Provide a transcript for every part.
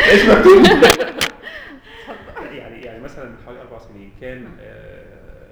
ايش مكتوب يعني يعني مثلا من حوالي اربع سنين كان آه،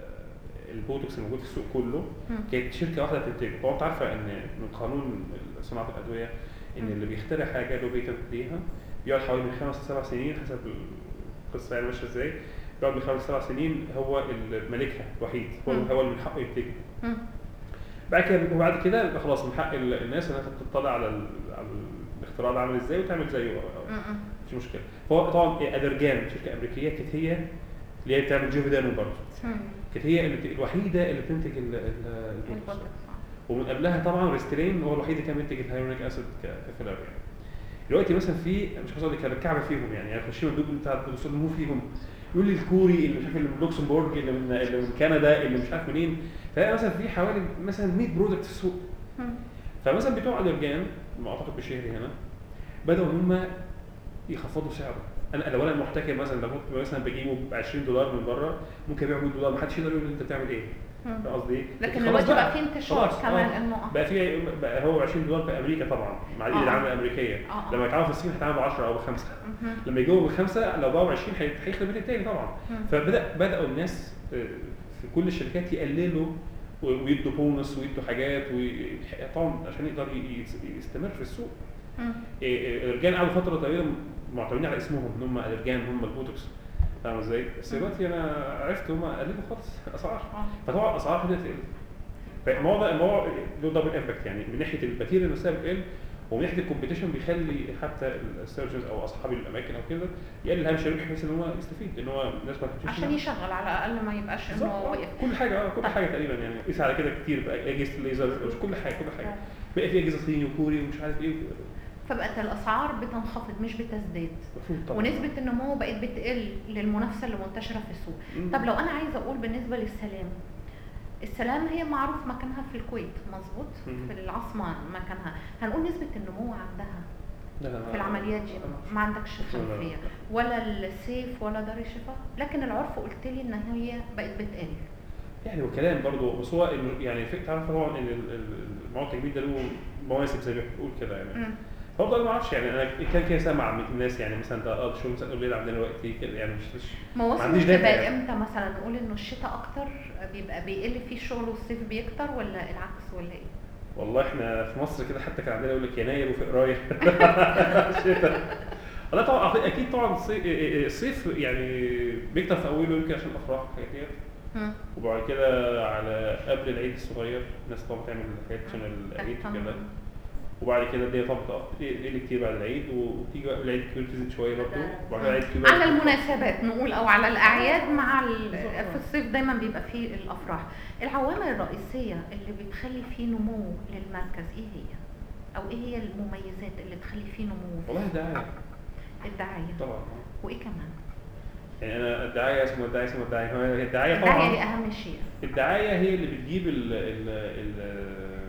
البوتوكس الموجود في السوق كله مم. كانت شركه واحده بتنتجه طبعا انت عارفه ان من قانون صناعه الادويه ان مم. اللي بيخترع حاجه له بيتنت ليها بيقعد حوالي من خمس لسبع سنين حسب القصه يعني ماشيه ازاي بيقعد من خمس لسبع سنين هو اللي مالكها الوحيد هو مم. هو اللي من حقه ينتجها مم. بعد كده وبعد كده يبقى خلاص من حق ال- الناس انها تطلع على ال- على الاختراع ده عامل ازاي وتعمل زيه مم. مش مشكله فهو طبعا ادرجان شركه امريكيه كانت هي اللي هي بتعمل جيفيدانو برضه مم. كانت هي اللي بت- الوحيده اللي بتنتج ال- ال- البوتوكس البوتوكس. ومن قبلها طبعا ريسترين هو الوحيد اللي كان بينتج الهيرونيك اسيد كفيلر يعني دلوقتي مثلا في مش عايز اقول لك انا الكعبه فيهم يعني يعني خشين الدوب بتاع بيصنفوه فيهم يقول لي الكوري اللي مش عارف اللي من لوكسمبورج اللي من اللي من كندا اللي مش عارف منين فهي مثلا في حوالي مثلا 100 برودكت في السوق مم. فمثلا بتوع الارجان ما اعتقد بشهري هنا بداوا ان هم يخفضوا سعره انا لو انا محتكر مثلا لو كنت مثلا بجيبه ب 20 دولار من بره ممكن ابيعه 100 دولار ما حدش يقدر يقول لي انت بتعمل ايه مم. فاهم قصدي ايه؟ لكن خلاص دلوقتي بقى في انتشار خلاص، كمان آه. انه آه. بقى في بقى هو 20 دولار في امريكا طبعا مع الايد آه. العامله الامريكيه آه، آه. لما يتعامل في الصين هيتعامل ب 10 او ب 5 مهم. لما يجيبوا بخمسه لو باعوا ب 20 هي- هيخرب البيت التاني طبعا مم. فبدا بداوا الناس آه، في كل الشركات يقللوا و- ويدوا بونص ويدوا حاجات وي- طبعا عشان يقدر ي- ي- يستمر في السوق مم. إيه، إيه، الارجان قعدوا فتره طويله معتمدين على اسمهم ان هم الارجان هم البوتوكس فاهم ازاي؟ بس مم. دلوقتي انا عرفت هم قللوا خالص اسعار آه. فطبعا الاسعار بدات تقل فالموضوع الموضوع له دبل امباكت يعني من ناحيه الماتيريال نفسها بتقل ومن ناحيه الكومبيتيشن بيخلي حتى السيرجنز او اصحاب الاماكن او كده يقلل هامش الربح بحيث ان هو يستفيد ان هو الناس ما تمشيش عشان يشغل على الاقل ما يبقاش بالظبط، انه آه. وقف كل حاجه اه كل حاجه تقريبا يعني قيس على كده كتير بقى اجهزه الليزر كل حاجه كل حاجه آه. بقى في اجهزه صيني وكوري ومش عارف ايه فبقت الاسعار بتنخفض مش بتزداد المفروض طبعا ونسبة النمو بقت بتقل للمنافسة اللي منتشرة في السوق مم. طب لو أنا عايزة أقول بالنسبة للسلام السلام هي معروف مكانها في الكويت مظبوط مم. في العاصمة مكانها هنقول نسبة النمو عندها لا لا في العمليات دي ما عندكش لا، لا، لا. خلفية ولا السيف ولا دار الشفاء لكن العرف قلت لي إن هي بقت بتقل يعني وكلام برضه بس هو إنه يعني في تعرف طبعا ان ال- ال- المواد التجميل ده له مواسم زي ما بتقول كده يعني مم. هو ده ما اعرفش يعني انا كان كده سامع من الناس يعني مثلا ده اه شغل مثلا الليل عندنا دلوقتي كده يعني مش مش ما مواسم عنديش دافع بتبقى يعني. امتى مثلا نقول انه الشتاء اكتر بيبقى بيقل فيه الشغل والصيف بيكتر ولا العكس ولا ايه؟ والله احنا في مصر كده حتى كان عندنا يقول لك يناير وفبراير شتاء لا طبعا أعتقد- اكيد طبعا الصي- الصيف يعني بيكتر في اوله يمكن عشان الافراح والحاجات ديت مم. وبعد كده على قبل العيد الصغير الناس طبعا بتعمل حاجات عشان العيد تهتم. وكده وبعد كده الدنيا طبعا تقل كتير بعد العيد وتيجي بقى العيد الكبير تزيد شويه برضه وبعد كده العيد الكبير على المناسبات نقول او على الاعياد مع ال- بالظبط. في الصيف دايما بيبقى فيه الافراح العوامل الرئيسيه اللي بتخلي فيه نمو للمركز ايه هي او ايه هي المميزات اللي تخلي فيه نمو والله ده الدعايه طبعا وايه كمان يعني انا الدعايه اسمه الدعايه اسمه الدعايه هو الدعايه الدعايه دي طبعا اهم شيء الدعايه هي اللي بتجيب ال ال ال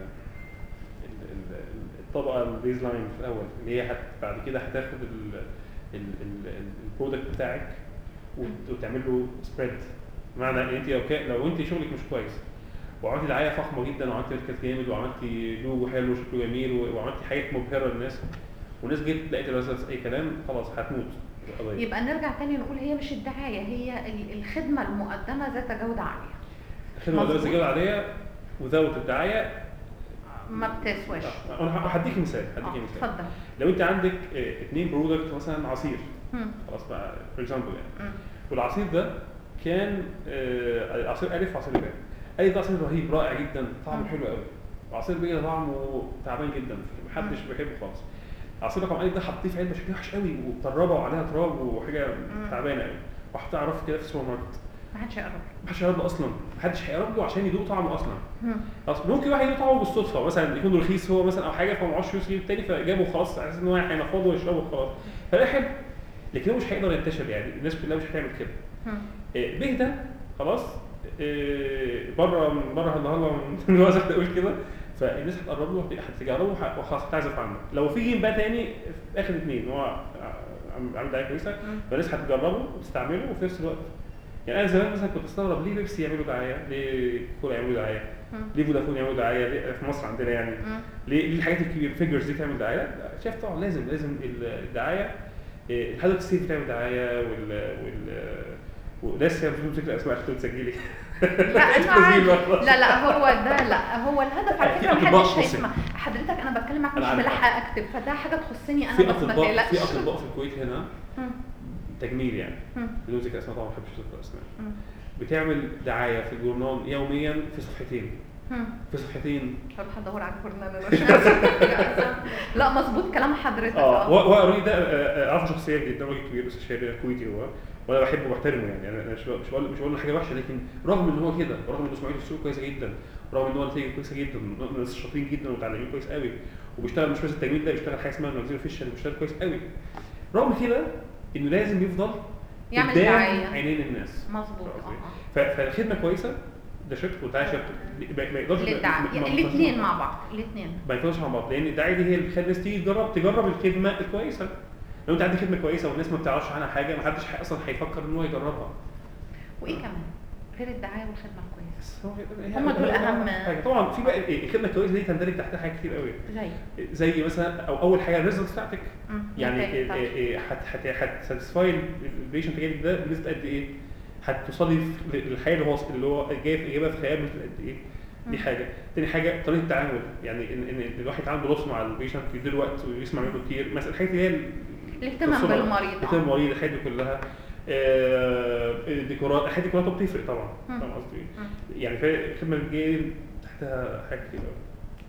ال- ال- الطبقه البيز لاين في الاول اللي هي هت بعد كده هتاخد ال- ال- ال- ال- البرودكت بتاعك وت- وتعمل له سبريد بمعنى ان انت لو كا- لو انت شغلك مش كويس وعملتي دعايه فخمه جدا وعملتي ماركت جامد وعملتي لوجو حلو وشكله جميل و- وعملتي حاجات مبهره للناس والناس جت لقيت الرسالة اي كلام خلاص هتموت القضيه يبقى نرجع تاني نقول هي مش الدعايه هي ال- الخدمه المقدمه ذات جوده عاليه الخدمه اللي مظبوط. بس عاديه وزود الدعايه ما بتسواش آه، انا هديك مثال آه، هديك مثال اتفضل لو انت عندك آه، اتنين برودكت مثلا عصير مم. خلاص بقى فور اكزامبل يعني مم. والعصير ده كان آه، عصير الف وعصير ب الف ده عصير رهيب رائع جدا طعمه مم. حلو قوي وعصير ب ده طعمه تعبان جدا محدش بيحبه خالص عصير رقم الف ده حطيه في علبه شكلها وحش قوي ومطربه وعليها تراب وحاجه مم. تعبانه قوي وحطها على رف كده في السوبر ماركت ما حدش يقرب محدش هيقرب له اصلا محدش هيقرب له عشان يدوق طعمه اصلا مم. خلاص ممكن واحد يدوق طعمه بالصدفه مثلا يكون رخيص هو مثلا او حاجه فما معهوش فلوس يجيب تاني فجابه خلاص على اساس ان هو هينفضه ويشربه خلاص فده حلو لكن هو مش هيقدر ينتشر يعني الناس كلها مش هتعمل كده مم. إيه، به ده خلاص إيه، بره من بره هلا هلا من هو زي ما تقول كده فالناس هتقرب له هت- هتجربه وح- وخلاص هتعزف عنه لو في جيم بقى تاني في اخر اثنين هو عم- عامل دعايه كويسه مم. فالناس هتجربه وتستعمله وفي نفس الوقت يعني انا زمان مثلا كنت استغرب ليه بيبسي يعملوا دعايه؟ ليه كولا يعملوا دعايه؟ مم. ليه فودافون يعملوا دعايه؟ ليه في مصر عندنا يعني مم. ليه ليه الحاجات الكبيره الفيجرز دي تعمل دعايه؟ لا، شايف طبعا لازم لازم الدعايه إيه، لحد دلوقتي السيف بتعمل دعايه وال وال وناس يعني بدون ذكر اسماء عشان تسجلي لا أنا عادي. لا لا هو ده لا هو الهدف على في فكره أطباء محدش خاصين. هيسمع حضرتك انا بتكلم معاك أنا مش عارف. ملاحقه اكتب فده حاجه تخصني انا في بس ما اطباء تقلقش في اطباء في الكويت هنا مم. تجميل يعني مم. بدون ذكر اسماء طبعا ما بحبش ذكر اسماء مم. بتعمل دعايه في الجورنال يوميا في صفحتين مم. في صفحتين هروح ادور على الجورنال أنا مش عارفة. لا مظبوط كلام حضرتك اه و- وقري ده آه، آه، اعرفه شخصيا جدا راجل كبير استشاري كويتي هو وانا بحبه وبحترمه يعني انا مش بقول- مش بقول مش بقول له حاجه وحشه لكن رغم ان هو كده ورغم ان سمعته في السوق كويسه جدا ورغم ان هو نتيجه كويسه جدا من الناس شاطرين جدا ومتعلمين كويس قوي وبيشتغل مش بس التجميل ده بيشتغل حاجه اسمها ماجازين اوفيشال بيشتغل كويس قوي رغم كده انه لازم يفضل يعمل قدام دعاية. عينين الناس مظبوط فاهم قصدي؟ اه ف- فالخدمه كويسه ده شرط والدعايه شرط ما ما يقدرش للدعاية ما- ما- الاثنين مع بعض الاثنين ما ينفعش مع بعض لان الدعايه دي هي اللي بتخلي الناس تيجي تجرب تجرب الخدمه الكويسه لو انت عندك خدمه كويسه والناس ما بتعرفش عنها حاجه ما حدش حي- اصلا هيفكر ان هو يجربها وايه كمان غير الدعايه والخدمه الكويسه بس هو- هم دول أهم. حاجه طبعا في بقى إيه، الخدمه الكويسه دي تندرج تحتها حاجات كتير قوي زي زي مثلا او اول حاجه الريزلتس بتاعتك مم. يعني نتائج إيه- طبعاً. إيه- إيه، هت هت هتساتسفاي البيشنت جاي ده بنسبه قد ايه؟ هتوصلي في- للحياه اللي هو اللي هو جاي في اجابه في خيال بنسبه قد ايه؟ دي مم. حاجه، تاني حاجه طريقه التعامل يعني ان ان إن الواحد عنده لطف مع البيشنت يديله وقت ويسمع منه كتير مثلا الحاجات اللي هي ال- الاهتمام الصورة- بالمريض، الاهتمام آه. بالمريض الحاجات دي كلها آه، الديكورات الحاجات دي كلها بتفرق طبعا مم. فاهم قصدي؟ مم. يعني في الخدمه الجايه تحتها حاجات كتير قوي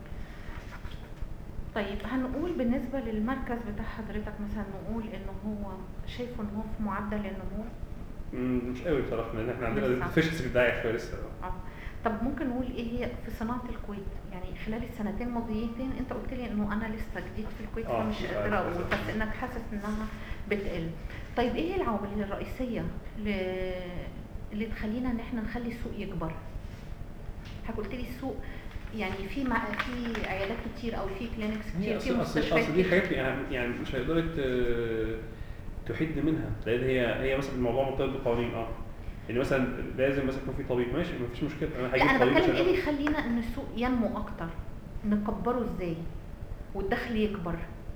طيب هنقول بالنسبة للمركز بتاع حضرتك مثلا نقول ان هو شايفه ان هو في معدل النمو مم، مش قوي بصراحه لان احنا عندنا لسه. ديفيشنسي في الدعايه شويه لسه اه طب ممكن نقول ايه هي في صناعة الكويت يعني خلال السنتين الماضيتين انت قلت لي انه انا لسه جديد في الكويت آه، فمش آه، قادرة اقول للأسف. بس انك حاسس انها بتقل طيب ايه هي العوامل الرئيسية ل... اللي تخلينا ان احنا نخلي السوق يكبر حضرتك قلت لي السوق يعني في مع... في عيادات كتير او في كلينكس هي كتير في اصل اصل مستشفيات اصل دي كتير. حاجات يعني يعني مش هيقدري ت- تحد منها لان هي هي مثلا الموضوع مرتبط بقوانين اه يعني مثلا لازم مثلا يكون في طبيب ماشي ما فيش مشكله انا لا هجيب انا طبيب بتكلم ايه شغال. اللي يخلينا ان السوق ينمو اكتر نكبره ازاي والدخل يكبر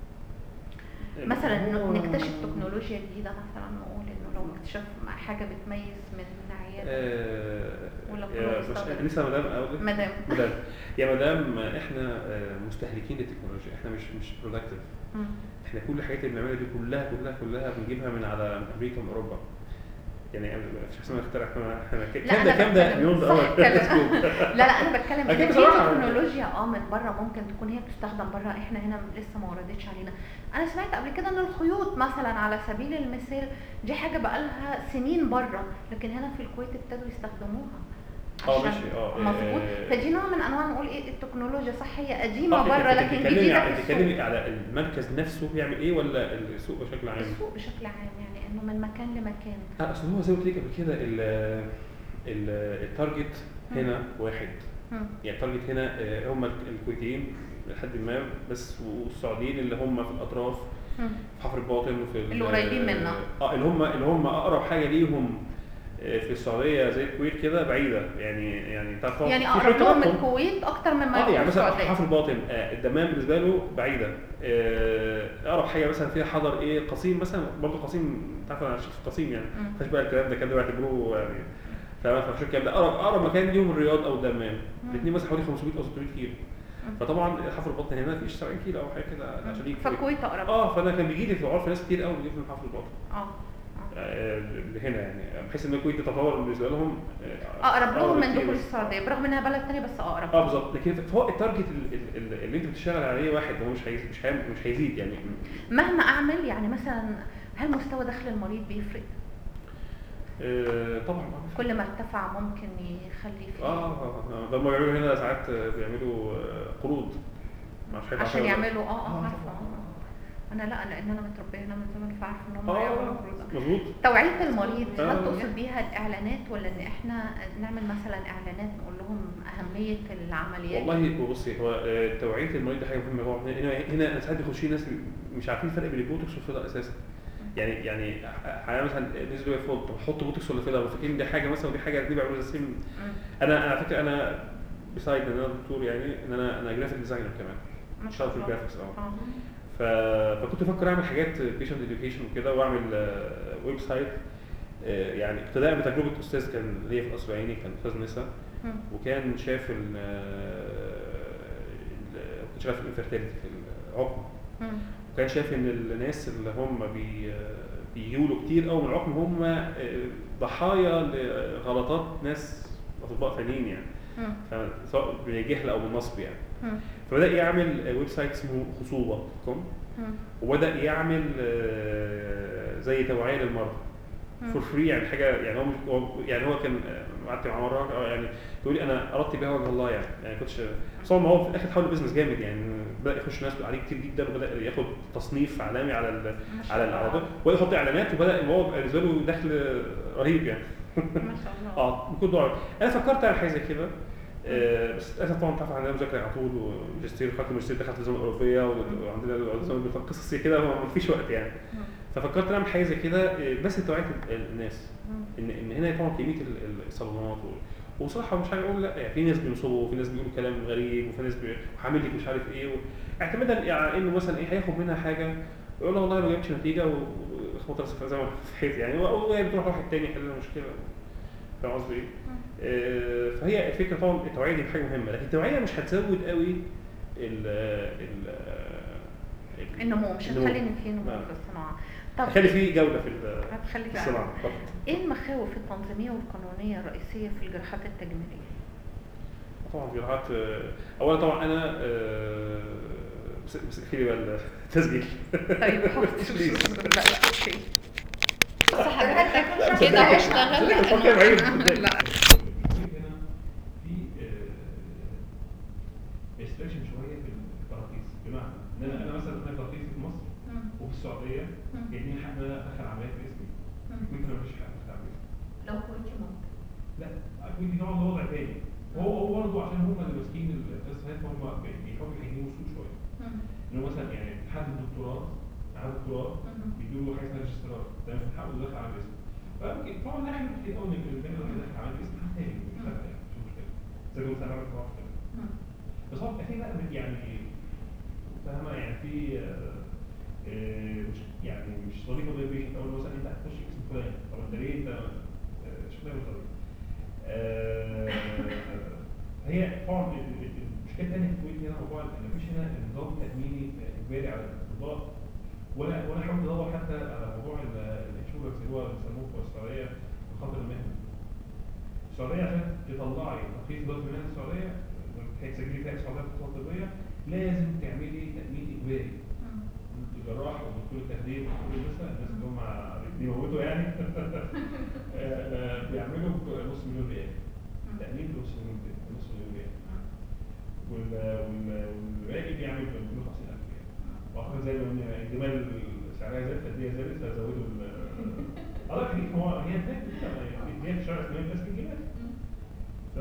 مثلا هو- نكتشف تكنولوجيا جديده مثلا نقول انه لو اكتشف حاجه بتميز من عياده آه، ولا يا كله بس بيستخدم؟ لسه مدام أقول لك؟ مدام. مدام يا مدام احنا آه، مستهلكين للتكنولوجيا احنا مش مش برودكتيف مم. احنا كل الحاجات اللي بنعملها دي كلها كلها كلها بنجيبها من على من امريكا ومن اوروبا يعني مفيش احسن من اختراع احنا احنا لا كام ده أنا كام ده بتكلم- مليون صح دولار كلام. لا لا انا بتكلم أكيد ان في بصراحة. تكنولوجيا اه من بره ممكن تكون هي بتستخدم بره احنا هنا لسه ما وردتش علينا انا سمعت قبل كده ان الخيوط مثلا على سبيل المثال دي حاجه بقالها سنين بره لكن هنا في الكويت ابتدوا يستخدموها اه عشان- ماشي اه مظبوط آه، فدي نوع من انواع نقول ايه التكنولوجيا صح هي قديمه آه، بره أنت لكن بتتكلمي جديده على- في بتتكلمي السوق على المركز نفسه بيعمل ايه ولا السوق بشكل عام؟ السوق بشكل عام يعني انه من مكان لمكان آه، اصل هو زي ما قلت لك قبل كده ال- ال- التارجت هنا واحد مم. يعني التارجت هنا آه، هم الكويتيين لحد ما بس والسعوديين اللي هم في الاطراف مم. في حفر الباطن وفي ال- اللي قريبين منا. اه اللي هم اللي هم اقرب حاجه ليهم آه، في السعوديه زي الكويت كده بعيده يعني يعني تعرف طبعاً يعني في اقرب شوية لهم تنقل. الكويت اكتر مما اه يكون يعني مثلا السعوديه حفر الباطن آه، الدمام بالنسبه له بعيده آه، اقرب حاجه مثلا فيها حضر ايه قصيم مثلا برضه قصيم تعرف انا عشت في قصيم يعني مم. فاش بقى الكلام ده كان بيعتبروه يعني تمام فعشان الكلام ده اقرب اقرب مكان ليهم الرياض او الدمام مم. الاثنين مثلا حوالي 500 او 600 كيلو مم. فطبعا حفر البطن هنا فيش 70 كيلو او حاجه كده عشان يجي الكويت. فالكويت اقرب اه فانا كان بيجي لي في العرف ناس كتير قوي بيجوا من حفر البطن اه آه. آه، اللي هنا يعني بحيث ان الكويت تتطور بالنسبه لهم آه، اقرب لهم من بكتير. دخول السعوديه برغم انها بلد تاني بس اقرب اه بالظبط لكن فهو التارجت ال- ال- ال- اللي انت بتشتغل عليه واحد هو مش هيز- مش هي- مش هيزيد يعني مهما اعمل يعني مثلا هل مستوى دخل المريض بيفرق آه، طبعا كل ما ارتفع ممكن يخلي فيه اه آه، ده هم بيعملوا هنا ساعات آه، بيعملوا آه، قروض معرفش حاجة عشان عارفها ولا لا. يعملوا اه اه آه، عارفه طبعاً. اه انا لا لان انا متربيه هنا من زمان فعارفه ان هم اه هيعملوا قروض. مظبوط توعيه المريض هل آه. تقصد بيها الاعلانات ولا ان احنا نعمل مثلا اعلانات نقول لهم اهميه العمليات والله بصي هو آه، توعيه المريض دي حاجه مهمه طبعا هنا هنا ساعات بيخش ناس مش عارفين الفرق بين البوتوكس والفيلر اساسا يعني يعني انا مثلا نزلوا يفوت طب حط بوتوكس ولا فيلر فاكرين دي حاجه مثلا ودي حاجه الاثنين بيعملوا زي السيم مم. انا انا على فكره انا بسايد ان انا دكتور يعني ان انا انا جرافيك ديزاينر كمان ما بشتغل شاء في الله الجرافيكس اه اه ف... فكنت بفكر اعمل حاجات بيشنت اديوكيشن وكده واعمل ويب سايت آه، يعني اقتداء بتجربه استاذ كان ليا في القصر العيني كان استاذ نسا مم. وكان شاف ال ال- كنت شغال في الانفرتيلتي في العقم مم. وكان شايف ان الناس اللي هم بي بيجيوا كتير قوي من العقم هم آه، ضحايا لغلطات ناس اطباء ثانيين يعني مم. ف- سواء بالجهل او بالنصب يعني مم. فبدا يعمل ويب سايت اسمه خصوبه كوم مم. وبدا يعمل آه، زي توعيه للمرضى مم. فور فري يعني حاجه يعني هو مش- هو يعني هو كان آه، قعدت مع مره آه، يعني يقول لي انا اردت بها وجه الله يعني يعني كنتش بس هو ما هو في الاخر حول بزنس جامد يعني بدا يخش ناس عليه كتير جدا وبدا ياخد تصنيف عالمي على ال ما شاء على الله. العرض وبدا يحط اعلانات وبدا الموضوع بقى بالنسبه له دخل رهيب يعني ما شاء الله اه ممكن دولار انا فكرت اعمل حاجه زي كده آه، بس للاسف طبعا تعرف عندنا مذاكره على طول وماجستير وخدت ماجستير دخلت الزمن الاوروبيه وعندنا الزمن قصص زي كده ما فيش وقت يعني مم. ففكرت اعمل حاجه زي كده آه، بس توعيه ال- الناس مم. ان ان هنا طبعا كميه ال- ال- الصالونات و- وبصراحه مش حاجه اقول لا يعني في ناس بينصبوا وفي ناس بيقولوا كلام غريب وفي ناس بي- وعامل لك مش عارف ايه و- اعتمادا على انه مثلا ايه هياخد منها حاجه يقول له والله ما جابتش نتيجه واخبط راسك زي ما في حيط يعني و- وهي بتروح واحد تاني يحل المشكله فاهم قصدي ايه؟ آه، فهي الفكره طبعا التوعيه دي حاجه مهمه لكن التوعيه مش هتزود قوي ال ال ال- النمو مش النمو. هتخلي ان في نمو نعم. في الصناعه طب هتخلي في جوده في ال- هتخلي في في الصناعه اتفضل. ايه المخاوف التنظيميه والقانونيه الرئيسيه في الجراحات التجميليه؟ طبعا جراحات آه، اولا طبعا انا آه، بس بس اقفلي بقى التسجيل طيب حاضر Please. لا لا اوكي بس لا، حضرتك بس كده ده- هشتغل ده فكر بعيد. لا هنا في ريستريكشن شويه في التراخيص بمعنى ان انا انا مثلا انا ترخيصي في مصر وفي السعوديه مم. جايبين حد دخل عمليات باسمي ممكن ما فيش حد دخل عمليات لو كنت ممكن لا اكيد دي طبعا ده وضع تاني هو هو برضه عشان هم اللي ماسكين التسهيلات هم بيحاولوا يهيئوا السوق شويه انه مثلا يعني حد الدكتوراه معاه دكتوراه مم. بيدوا له حاجه اسمها ريجسترار ده من حقه يدخل على الاسم فممكن طبعا ده حاجه كتير قوي ان البني ادم يدخل على الاسم حد تاني مش فارقه يعني مش مشكله زي ما مثلا عملت معاه كده بس هو في بقى يعني فاهمه يعني في آه، آه، مش يعني مش طريقه غير بيشنت اقول له مثلا انت هتخش اسم فلان طب انت ليه انت آه، شغال بطريقه هي طبعا ال- ال- ال- المشكله الثانيه في الكويت هنا موضوع ان مفيش هنا نظام تاميني آه، اجباري على الاطباء ولا ولا حاولت ادور حتى على موضوع ال- الانشورنس اللي هو بيسموه في السعوديه الخطر المهني السعوديه عشان تطلعي ترخيص اداره المهنه السعوديه تسجلي فيها السعوديه في الخطوه الطبيه لازم تعملي تامين اجباري الجراح ودكتور التخدير ودكتور النساء الناس اللي هم بيموتوا يعني آه، آه، بيعملوا نص مليون ريال تامين بنص مليون ريال نص مليون ريال وال- وال- والباقي بيعمل ب 250000 ريال واعتقد زي ما ان الجمال سعرها زاد فالديه زادت فزودوا ال اه لا خليك هو هي بتاعت كده هي في شارع اسمها بس الجمال ف...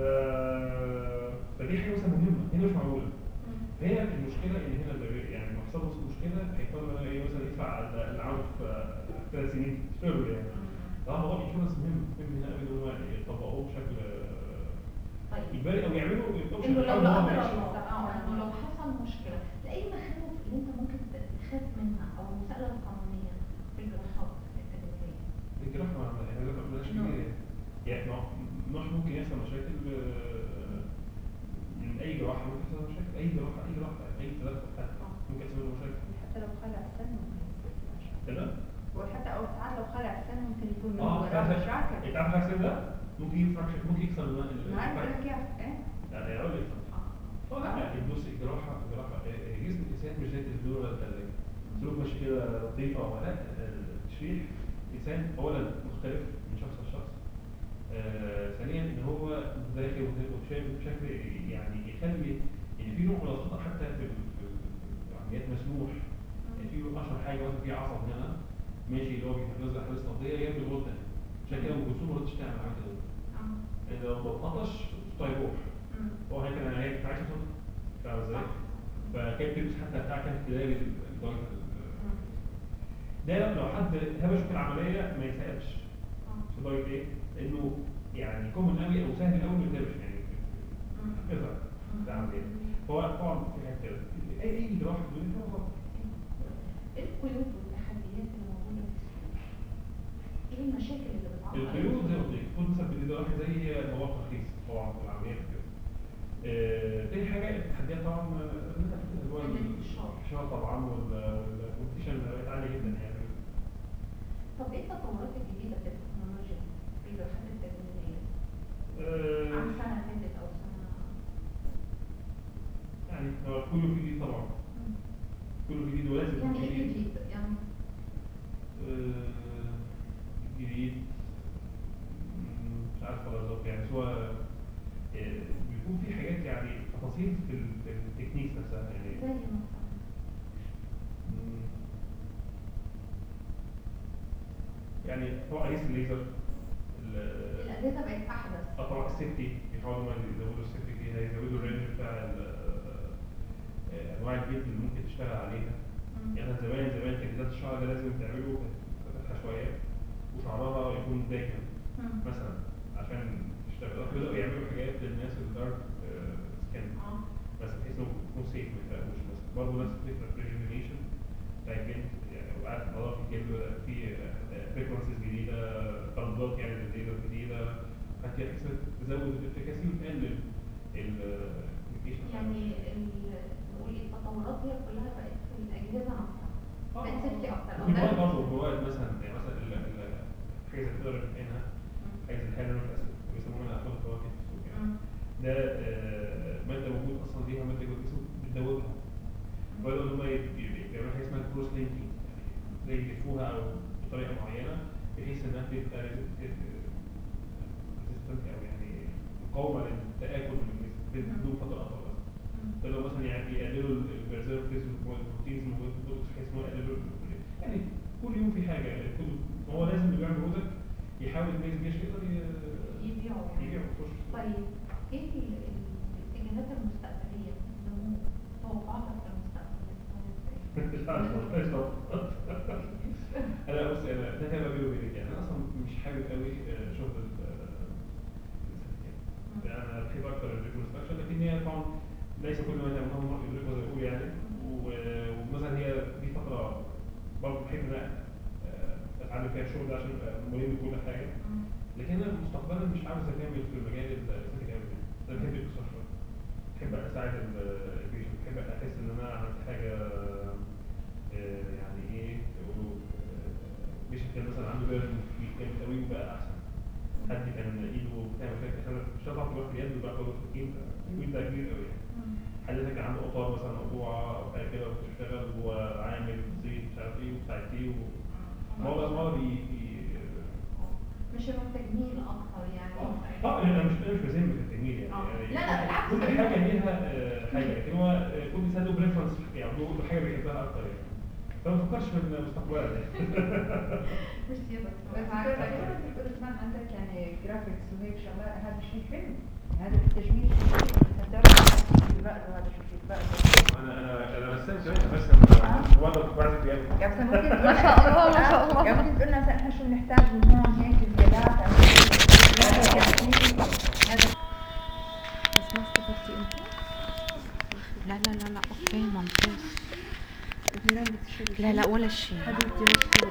فدي حاجه مثلا مهمه هنا مش معموله فهي المشكله ان هنا اللي يعني لما حصل له مشكله هيضطر إن ايه مثلا يدفع اللي عاوز في ثلاث سنين شغل يعني طبعا موضوع الانشورنس مهم مهم هنا قوي ان هم يطبقوه بشكل طيب اجباري او يعملوا يبقوا انه لو بشكل لا عام قدر يعني. الله اه انه لو حصل مشكله ايه المخاوف اللي انت ممكن تخاف منها او المساءله القانونيه في الجراحات التجميليه؟ الجراحه ما عملها يعني ما عملهاش نعم. كتير يعني ما مش ممكن يحصل مشاكل آه، من اي جراحه ممكن يحصل مشاكل اي جراحه اي جراحه اي تدخل حتى ممكن يحصل له مشاكل حتى لو خلع سن ممكن يصير في مشاكل. كده وحتى او ساعات لو خلع سن ممكن يكون منه اه وراء تعرف مشاكل انت عارف الحاجه ده ممكن يجيب فراكشن ممكن يكسر الم- ال- ما عارف الفرق. اقول لك ايه ايه يعني اقول لك اه لا يعني بص الجراحه الجراحه آه، جسم الانسان مش زي التلفزيون ولا الثلاجه سلوك ماشي كده لطيفه ولا التشريح الانسان اولا مختلف من شخص لشخص آه، ثانيا ان هو داخل وشايف بشكل يعني يخلي ان في نوع من الخطا حتى في ال- في العمليات مسموح يعني في اشهر حاجه مثلا في عصب هنا ماشي اللي هو بيتنزل حاجه صوتيه جنب الغده عشان كده ام كلثوم ما رضتش تعمل عمليه الغده لان لو بتقطش طيبوح هو هي كان هي كانت عايشه صوت فاهم ازاي؟ فكانت بتلبس حتى بتاع كانت تلاقي لدرجه ال- ده لو حد هبش في العمليه ما يتعبش في درجه ايه؟ لانه يعني كومن قوي او سهل قوي ما يتعبش يعني كذا العمليه هو طبعا في حاجات كده اي اي جراحه في الدنيا فيها غلط ايه القيود والتحديات اللي موجوده في السوق؟ ايه المشاكل اللي بتعرض القيود زي ما قلت لك خد مثلا في الإدارة واحد زي مواقع الرخيص طبعا في العمليات كده. آه، تاني حاجة التحديات طبعا آه، اللي هو الانتشار. الانتشار طبعا والكومبيتيشن بقت عالية جدا يعني طب ايه التطورات الجديده في التكنولوجيا في الوحدات التدريبيه آه، عن سنه فاتت او سنه يعني هو كله في جديد طبعا كله في جديد ولازم يكون يعني في ايه جديد يعني آه، جديد مم، مش عارف والله بالظبط يعني بس هو آه، بيكون في حاجات يعني تفاصيل في ال- في التكنيك نفسها يعني زي مثلا مم. يعني طبعا قياس الليزر ال- الاجهزه بقت احدث اه طبعا السيفتي بيحاولوا ما يزودوا السيفتي فيها يزودوا الرينج بتاع ال- آه، انواع الجلد اللي ممكن تشتغل عليها مم. يعني مثلا زمان زمان كان ذات الشعر ده لازم تعمله فتحة شوية وشعرها يكون داكن مم. مثلا عشان تشتغل دلوقتي بدأوا يعملوا حاجات للناس الدارك سكين اه بس بحيث انه يكون سيف ما يتقلقوش بس برضه نفس الفكرة في الريجنريشن بتاع الجلد يعني وقعدت الموضوع في الجلد في فريكونسيز جديدة ترددات يعني للليزر جديدة فهي بحيث تزود الافكاسي وتقلل الكوميونيكيشن يعني ال- نقول ايه التطورات هي كلها بقت في الاجهزه نفسها آه. بقت سيفتي اكتر أو وفي ده- مواد برضه مواد مثلا يعني مثلا ال- ال- حاجه زي الفيلر هنا مم. حاجه زي الهيالورونيك اسيد بيسموها اخوات الفواكه في السوق يعني مم. ده آه، ماده موجود اصلا ليها ماده جوه الجسم بتدوبها بدأوا ان هم ي- ي- يعملوا حاجه اسمها كروس لينكينج يعني زي يلفوها او بطريقه معينه بحيث انها تبقى ريزيستنت او يعني مقاومه للتاكل من الجسم بدون فتره اطول بس مم. بدأوا مثلا يعني يقللوا البرزيرفز والبروتينز الموجوده في البرودكت بحيث ان هو يقللوا ال- يعني كل يوم في حاجه يعني كل ما هو لازم اللي بيعمل برودكت يحاول يميز بيها شيء يقدر ي- يبيعوا يعني. يبيع ويخش طيب ايه ال- ال- الاتجاهات المستقبليه النمو توقعاتك للمستقبل هتكون مش عارف والله ايش طبعا. انا بص انا ده هيبقى بيني وبينك يعني انا اصلا مش حابب قوي آه، شغل ال- آه، السيستم. يعني انا بحب اكتر الريكونستراكشن لكن هي طبعا ليس كل ما يعملوه مرة يدركه زي ما بيقول يعني و- ومثلا هي دي فتره برضه بحب ان أنا، آه، اتعلم فيها الشغل ده عشان ابقى ملم بكل حاجه مم. لكن انا مستقبلا مش عاوز اكمل في المجال الاستاتيك قوي انا بحب الاقتصاد شويه بحب اساعد ال- البيشنت بحب احس ان انا عملت حاجه آه، يعني ايه يقولوا بيشنت كان مثلا عنده بيرن في كان قوي وبقى احسن حد كان ايده بتعمل كده عشان مش هتعرف تروح اليد وبقى خلاص الكيل الكيل ده كبير قوي يعني مم. حد ده كان عنده اوتار مثلا مقطوعه او حاجه كده وبتشتغل وهو عامل زيت مش عارف ايه وساعتيه و... ما هو ما هو بي بي- مش هو تجميل اكتر يعني اه انا مش انا مش بذم في التجميل يعني, آه. يعني لا، لا، بالعكس. كل حاجه ليها آه، حاجه لكن هو آه، كل انسان له بريفرنس يعني له حاجه بيحبها اكتر يعني فما تفكرش في المستقبل يعني ميرسي يا دكتور بس عارفة. دكتور بتقول كمان عندك يعني جرافيكس وهيك شغلات هذا شيء حلو هذا في التجميل شيء حلو انت بتعرف في بقى وهذا شو في بقى انا انا انا رسام كمان بس انا وانا كنت بعزف بيانو يعني مثلا ممكن ما شاء الله، ما شاء الله. يعني ممكن تقول لنا مثلا احنا شو بنحتاج من هون هيك الزيادات عن هذا هذا بس ما استفدتي انت؟ لا لا لا لا اوكي ممتاز لا لا ولا شيء حبيبتي